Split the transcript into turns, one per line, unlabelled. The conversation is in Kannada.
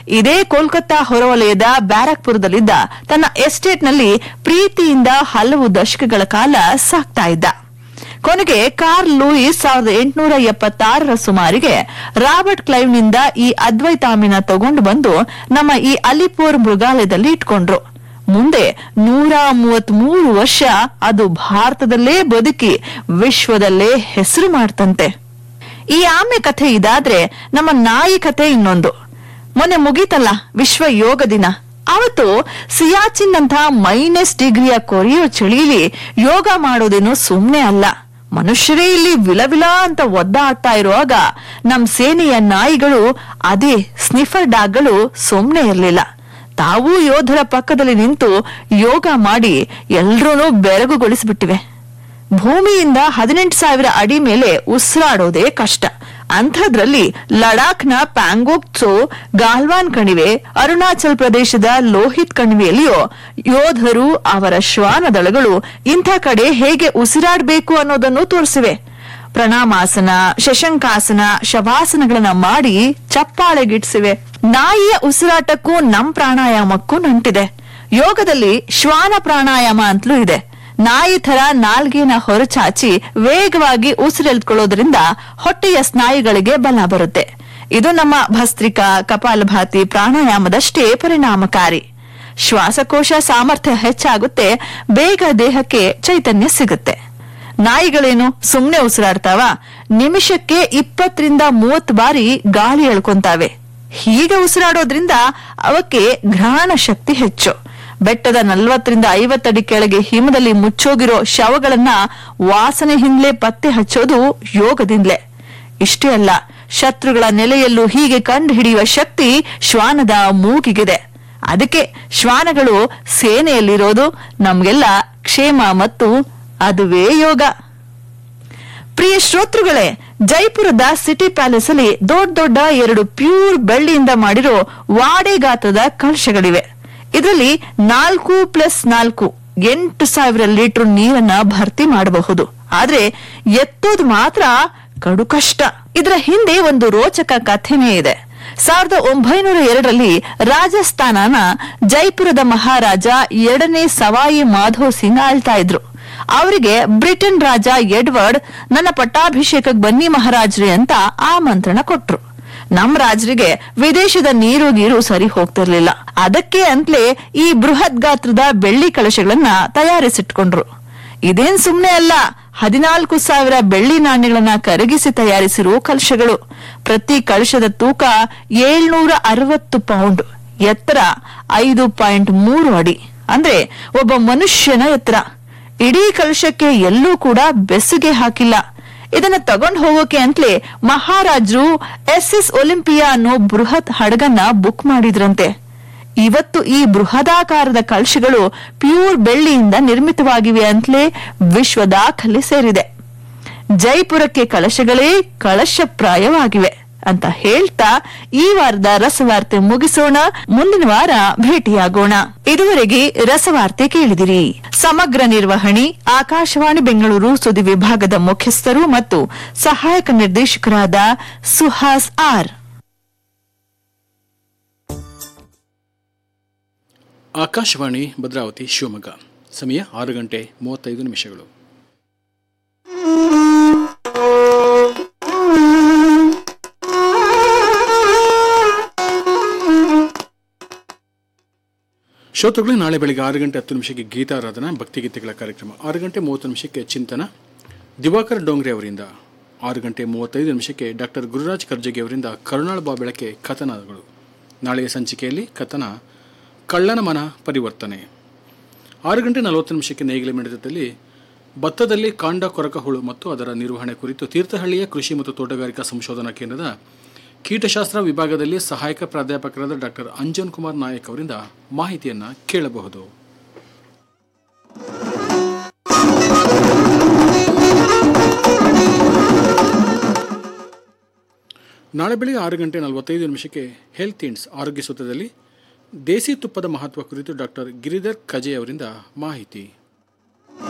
ಇದೇ ಕೋಲ್ಕತ್ತಾ ಹೊರವಲಯದ ಬ್ಯಾರಕ್ಪುರದಲ್ಲಿದ್ದ ತನ್ನ ಎಸ್ಟೇಟ್ನಲ್ಲಿ ಪ್ರೀತಿಯಿಂದ ಹಲವು ದಶಕಗಳ ಕಾಲ ಸಾಕ್ತಾ ಇದ್ದ ಕೊನೆಗೆ ಕಾರ್ಲ್ ಲೂಯಿಸ್ ಸಾವಿರದ ಎಂಟುನೂರ ಎಪ್ಪತ್ತಾರರ ಸುಮಾರಿಗೆ ರಾಬರ್ಟ್ ಕ್ಲೈವ್ನಿಂದ ಈ ಅದ್ವೈತಾಮಿನ ತಗೊಂಡು ಬಂದು ನಮ್ಮ ಈ ಅಲಿಪುರ್ ಮೃಗಾಲಯದಲ್ಲಿ ಇಟ್ಕೊಂಡ್ರು ಮುಂದೆ ನೂರ ಮೂವತ್ಮೂರು ವರ್ಷ ಅದು ಭಾರತದಲ್ಲೇ ಬದುಕಿ ವಿಶ್ವದಲ್ಲೇ ಹೆಸರು ಮಾಡ್ತಂತೆ ಈ ಆಮೆ ಕಥೆ ಇದಾದ್ರೆ ನಮ್ಮ ನಾಯಿ ಕಥೆ ಇನ್ನೊಂದು ಮೊನ್ನೆ ಮುಗೀತಲ್ಲ ವಿಶ್ವ ಯೋಗ ದಿನ ಅವತ್ತು ಸಿಯಾಚಿನ್ ಅಂತ ಮೈನಸ್ ಡಿಗ್ರಿಯ ಕೊರಿಯೋ ಚಳಿಲಿ ಯೋಗ ಮಾಡೋದೇನು ಸುಮ್ನೆ ಅಲ್ಲ ಮನುಷ್ಯರೇ ಇಲ್ಲಿ ವಿಲವಿಲ ಅಂತ ಒದ್ದಾಡ್ತಾ ಇರುವಾಗ ನಮ್ ಸೇನೆಯ ನಾಯಿಗಳು ಅದೇ ಸ್ನಿಫರ್ ಡಾಗ್ಗಳು ಸುಮ್ನೆ ಇರ್ಲಿಲ್ಲ ತಾವೂ ಯೋಧರ ಪಕ್ಕದಲ್ಲಿ ನಿಂತು ಯೋಗ ಮಾಡಿ ಎಲ್ರೂ ಬೆರಗುಗೊಳಿಸ್ಬಿಟ್ಟಿವೆ ಭೂಮಿಯಿಂದ ಹದಿನೆಂಟು ಸಾವಿರ ಅಡಿ ಮೇಲೆ ಉಸಿರಾಡೋದೇ ಕಷ್ಟ ಅಂಥದ್ರಲ್ಲಿ ಲಡಾಖ್ನ ಪ್ಯಾಂಗೋಕ್ಸೋ ಗಾಲ್ವಾನ್ ಕಣಿವೆ ಅರುಣಾಚಲ್ ಪ್ರದೇಶದ ಲೋಹಿತ್ ಕಣಿವೆಯಲ್ಲಿಯೋ ಯೋಧರು ಅವರ ಶ್ವಾನದಳಗಳು ಇಂಥ ಕಡೆ ಹೇಗೆ ಉಸಿರಾಡಬೇಕು ಅನ್ನೋದನ್ನು ತೋರಿಸಿವೆ ಪ್ರಣಾಮಾಸನ ಶಶಂಕಾಸನ ಶವಾಸನಗಳನ್ನ ಮಾಡಿ ಚಪ್ಪಾಳೆಗಿಡ್ಸಿವೆ ನಾಯಿಯ ಉಸಿರಾಟಕ್ಕೂ ನಮ್ ಪ್ರಾಣಾಯಾಮಕ್ಕೂ ನಂಟಿದೆ ಯೋಗದಲ್ಲಿ ಶ್ವಾನ ಪ್ರಾಣಾಯಾಮ ಅಂತಲೂ ಇದೆ ನಾಯಿ ಥರ ನಾಲ್ಗೆನ ಹೊರಚಾಚಿ ವೇಗವಾಗಿ ಉಸಿರೆಳ್ಕೊಳ್ಳೋದ್ರಿಂದ ಹೊಟ್ಟೆಯ ಸ್ನಾಯುಗಳಿಗೆ ಬಲ ಬರುತ್ತೆ ಇದು ನಮ್ಮ ಭಸ್ತ್ರಿಕಾ ಕಪಾಲಭಾತಿ ಪ್ರಾಣಾಯಾಮದಷ್ಟೇ ಪರಿಣಾಮಕಾರಿ ಶ್ವಾಸಕೋಶ ಸಾಮರ್ಥ್ಯ ಹೆಚ್ಚಾಗುತ್ತೆ ಬೇಗ ದೇಹಕ್ಕೆ ಚೈತನ್ಯ ಸಿಗುತ್ತೆ ನಾಯಿಗಳೇನು ಸುಮ್ನೆ ಉಸಿರಾಡ್ತಾವ ನಿಮಿಷಕ್ಕೆ ಇಪ್ಪತ್ತರಿಂದ ಮೂವತ್ತು ಬಾರಿ ಗಾಳಿ ಎಳ್ಕೊಂತಾವೆ ಹೀಗೆ ಉಸಿರಾಡೋದ್ರಿಂದ ಅವಕ್ಕೆ ಘ್ರಾಣ ಶಕ್ತಿ ಹೆಚ್ಚು ಬೆಟ್ಟದ ನಲ್ವತ್ತರಿಂದ ಐವತ್ತಡಿ ಕೆಳಗೆ ಹಿಮದಲ್ಲಿ ಮುಚ್ಚೋಗಿರೋ ಶವಗಳನ್ನ ವಾಸನೆ ಹಿಂದ್ಲೆ ಪತ್ತೆ ಹಚ್ಚೋದು ಯೋಗದಿಂದಲೇ ಇಷ್ಟೇ ಅಲ್ಲ ಶತ್ರುಗಳ ನೆಲೆಯಲ್ಲೂ ಹೀಗೆ ಕಂಡು ಹಿಡಿಯುವ ಶಕ್ತಿ ಶ್ವಾನದ ಮೂಗಿಗಿದೆ ಅದಕ್ಕೆ ಶ್ವಾನಗಳು ಸೇನೆಯಲ್ಲಿರೋದು ನಮ್ಗೆಲ್ಲ ಕ್ಷೇಮ ಮತ್ತು ಅದುವೇ ಯೋಗ ಪ್ರಿಯ ಶ್ರೋತೃಗಳೇ ಜೈಪುರದ ಸಿಟಿ ಪ್ಯಾಲೇಸ್ ಅಲ್ಲಿ ದೊಡ್ಡ ದೊಡ್ಡ ಎರಡು ಪ್ಯೂರ್ ಬೆಳ್ಳಿಯಿಂದ ಮಾಡಿರೋ ವಾಡೆ ಗಾತ್ರದ ಕಲಶಗಳಿವೆ ಇದರಲ್ಲಿ ನಾಲ್ಕು ಪ್ಲಸ್ ನಾಲ್ಕು ಎಂಟು ಸಾವಿರ ಲೀಟರ್ ನೀರನ್ನ ಭರ್ತಿ ಮಾಡಬಹುದು ಆದ್ರೆ ಎತ್ತೋದು ಮಾತ್ರ ಕಡು ಕಷ್ಟ ಇದರ ಹಿಂದೆ ಒಂದು ರೋಚಕ ಕಥೆನೇ ಇದೆ ಸಾವಿರದ ಒಂಬೈನೂರ ಎರಡರಲ್ಲಿ ರಾಜಸ್ಥಾನನ ಜೈಪುರದ ಮಹಾರಾಜ ಎರಡನೇ ಸವಾಯಿ ಮಾಧವ್ ಸಿಂಗ್ ಆಳ್ತಾ ಇದ್ರು ಅವರಿಗೆ ಬ್ರಿಟನ್ ರಾಜ ಎಡ್ವರ್ಡ್ ನನ್ನ ಪಟ್ಟಾಭಿಷೇಕಕ್ಕೆ ಬನ್ನಿ ಮಹಾರಾಜ್ರಿ ಅಂತ ಆಮಂತ್ರಣ ಕೊಟ್ರು ನಮ್ ರಾಜರಿಗೆ ವಿದೇಶದ ನೀರು ಗೀರು ಸರಿ ಹೋಗ್ತಿರ್ಲಿಲ್ಲ ಅದಕ್ಕೆ ಅಂತಲೇ ಈ ಬೃಹತ್ ಗಾತ್ರದ ಬೆಳ್ಳಿ ಕಳಶಗಳನ್ನ ತಯಾರಿಸಿಟ್ಕೊಂಡ್ರು ಇದೇನ್ ಸುಮ್ನೆ ಅಲ್ಲ ಹದಿನಾಲ್ಕು ಸಾವಿರ ಬೆಳ್ಳಿ ನಾಣ್ಯಗಳನ್ನ ಕರಗಿಸಿ ತಯಾರಿಸಿರುವ ಕಲಶಗಳು ಪ್ರತಿ ಕಳಶದ ತೂಕ ಏಳ್ನೂರ ಅರವತ್ತು ಪೌಂಡ್ ಎತ್ತರ ಐದು ಪಾಯಿಂಟ್ ಮೂರು ಅಡಿ ಅಂದ್ರೆ ಒಬ್ಬ ಮನುಷ್ಯನ ಎತ್ತರ ಇಡೀ ಕಲಶಕ್ಕೆ ಎಲ್ಲೂ ಕೂಡ ಬೆಸುಗೆ ಹಾಕಿಲ್ಲ ಇದನ್ನ ತಗೊಂಡ್ ಹೋಗೋಕೆ ಅಂತಲೇ ಮಹಾರಾಜರು ಎಸ್ ಎಸ್ ಒಲಿಂಪಿಯಾ ಅನ್ನೋ ಬೃಹತ್ ಹಡಗನ್ನ ಬುಕ್ ಮಾಡಿದ್ರಂತೆ ಇವತ್ತು ಈ ಬೃಹದಾಕಾರದ ಕಲಶಗಳು ಪ್ಯೂರ್ ಬೆಳ್ಳಿಯಿಂದ ನಿರ್ಮಿತವಾಗಿವೆ ಅಂತಲೇ ವಿಶ್ವ ದಾಖಲೆ ಸೇರಿದೆ ಜೈಪುರಕ್ಕೆ ಕಲಶಗಳೇ ಕಳಶಪ್ರಾಯವಾಗಿವೆ ಅಂತ ಹೇಳ್ತಾ ಈ ವಾರದ ರಸವಾರ್ತೆ ಮುಗಿಸೋಣ ಮುಂದಿನ ವಾರ ಭೇಟಿಯಾಗೋಣ ಇದುವರೆಗೆ ರಸವಾರ್ತೆ ಕೇಳಿದಿರಿ ಸಮಗ್ರ ನಿರ್ವಹಣೆ ಆಕಾಶವಾಣಿ ಬೆಂಗಳೂರು ಸುದ್ದಿ ವಿಭಾಗದ ಮುಖ್ಯಸ್ಥರು ಮತ್ತು ಸಹಾಯಕ ನಿರ್ದೇಶಕರಾದ ಸುಹಾಸ್ ಆರ್
ಆಕಾಶವಾಣಿ ಭದ್ರಾವತಿ ಶಿವಮೊಗ್ಗ ಸಮಯ ಆರು ಗಂಟೆ ಮೂವತ್ತೈದು ನಿಮಿಷಗಳು ಶ್ರೋತೃಗಳು ನಾಳೆ ಬೆಳಗ್ಗೆ ಆರು ಗಂಟೆ ಹತ್ತು ನಿಮಿಷಕ್ಕೆ ಗೀತಾರಾಧನಾ ಭಕ್ತಿಗೀತೆಗಳ ಕಾರ್ಯಕ್ರಮ ಆರು ಗಂಟೆ ಮೂವತ್ತು ನಿಮಿಷಕ್ಕೆ ಚಿಂತನ ದಿವಾಕರ್ ಡೋಂಗ್ರೆ ಅವರಿಂದ ಆರು ಗಂಟೆ ಮೂವತ್ತೈದು ನಿಮಿಷಕ್ಕೆ ಡಾಕ್ಟರ್ ಗುರುರಾಜ್ ಕರ್ಜಗಿ ಅವರಿಂದ ಕರುಣಾಳ ಬಾ ಬೆಳಕೆ ಕಥನಗಳು ನಾಳೆಯ ಸಂಚಿಕೆಯಲ್ಲಿ ಕಥನ ಕಳ್ಳನ ಮನ ಪರಿವರ್ತನೆ ಆರು ಗಂಟೆ ನಲವತ್ತು ನಿಮಿಷಕ್ಕೆ ನೇಗಿಲ ಮಿಡಿತದಲ್ಲಿ ಭತ್ತದಲ್ಲಿ ಕಾಂಡ ಕೊರಕ ಹುಳು ಮತ್ತು ಅದರ ನಿರ್ವಹಣೆ ಕುರಿತು ತೀರ್ಥಹಳ್ಳಿಯ ಕೃಷಿ ಮತ್ತು ತೋಟಗಾರಿಕಾ ಸಂಶೋಧನಾ ಕೇಂದ್ರದ ಕೀಟಶಾಸ್ತ್ರ ವಿಭಾಗದಲ್ಲಿ ಸಹಾಯಕ ಪ್ರಾಧ್ಯಾಪಕರಾದ ಡಾಕ್ಟರ್ ಅಂಜನ್ ಕುಮಾರ್ ನಾಯಕ್ ಅವರಿಂದ ಮಾಹಿತಿಯನ್ನು ಕೇಳಬಹುದು ನಾಳೆ ಬೆಳಿಗ್ಗೆ ಆರು ಗಂಟೆ ನಲವತ್ತೈದು ನಿಮಿಷಕ್ಕೆ ಹೆಲ್ತ್ ಇಂಡ್ಸ್ ಆರೋಗ್ಯ ಸೂತ್ರದಲ್ಲಿ ದೇಸಿ ತುಪ್ಪದ ಮಹತ್ವ ಕುರಿತು ಡಾಕ್ಟರ್ ಗಿರಿಧರ್ ಖಜೆ ಅವರಿಂದ ಮಾಹಿತಿ